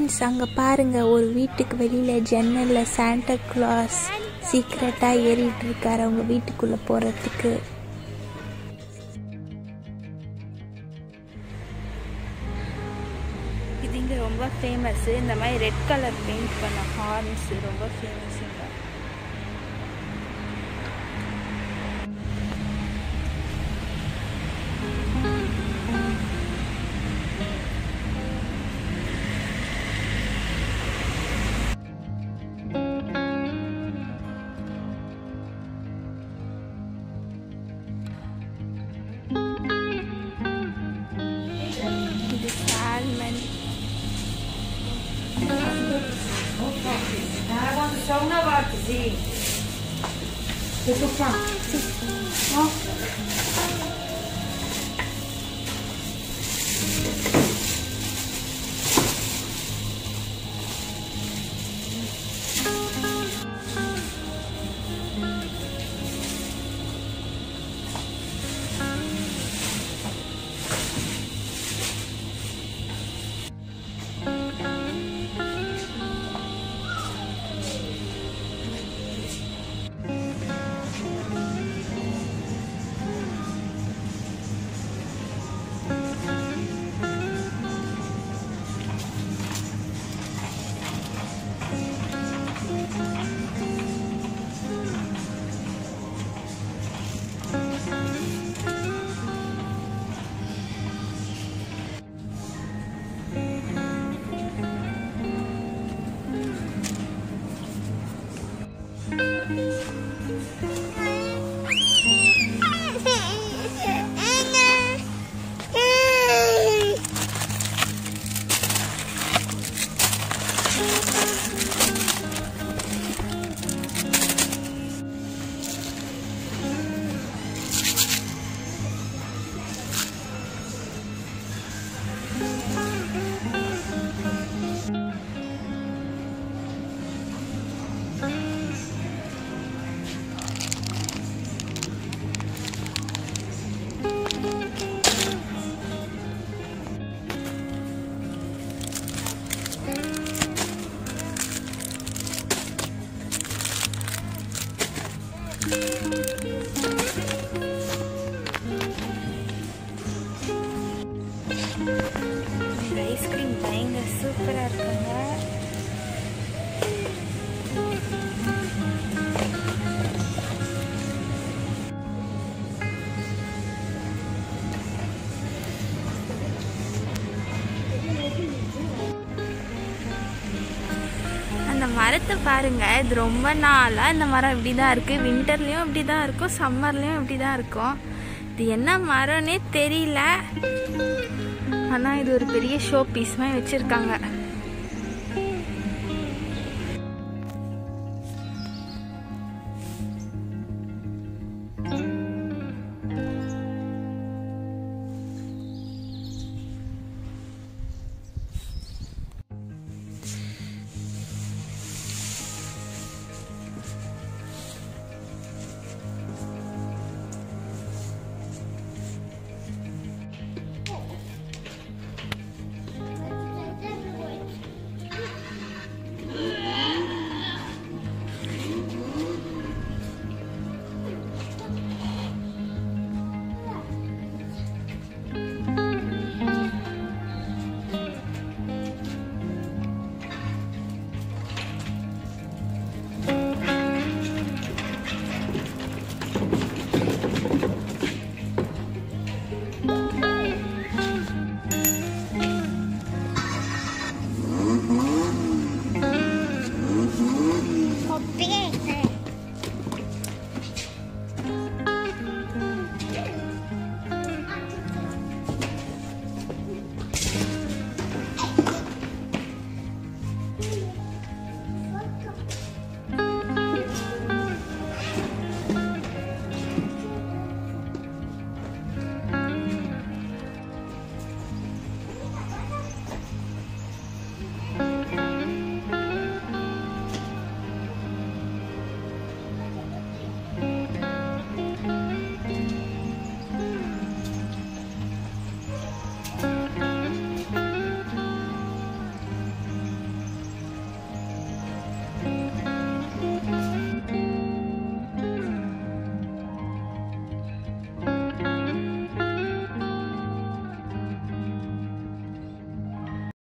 Friends அங்கே பாருங்கள் ஒரு வீட்டுக்கு வெளியில் ஜன்னலில் சாண்டா கிளாஸ் சீக்ரெட்டாக ஏறிட்டு இருக்காரு அவங்க வீட்டுக்குள்ளே போகிறதுக்கு இது இங்கே ரொம்ப ஃபேமஸ்ஸு இந்த மாதிரி ரெட் கலர் பெயிண்ட் பண்ண ஹார்ன்ஸ் ரொம்ப ஃபேமஸ் இங்கே இது salmon Daar want de sauna wat te zien. Dus op van. இந்த ஐஸ்கிரீம் பயங்கர சூப்பராக இருக்குங்க அந்த மரத்தை பாருங்க இது ரொம்ப நாளாக இந்த மரம் இப்படி தான் இருக்குது வின்டர்லேயும் இப்படி தான் இருக்கும் சம்மர்லேயும் இப்படி தான் இருக்கும் இது என்ன மரம்னே தெரியல ஆனால் இது ஒரு பெரிய ஷோ பீஸ் மாதிரி வச்சுருக்காங்க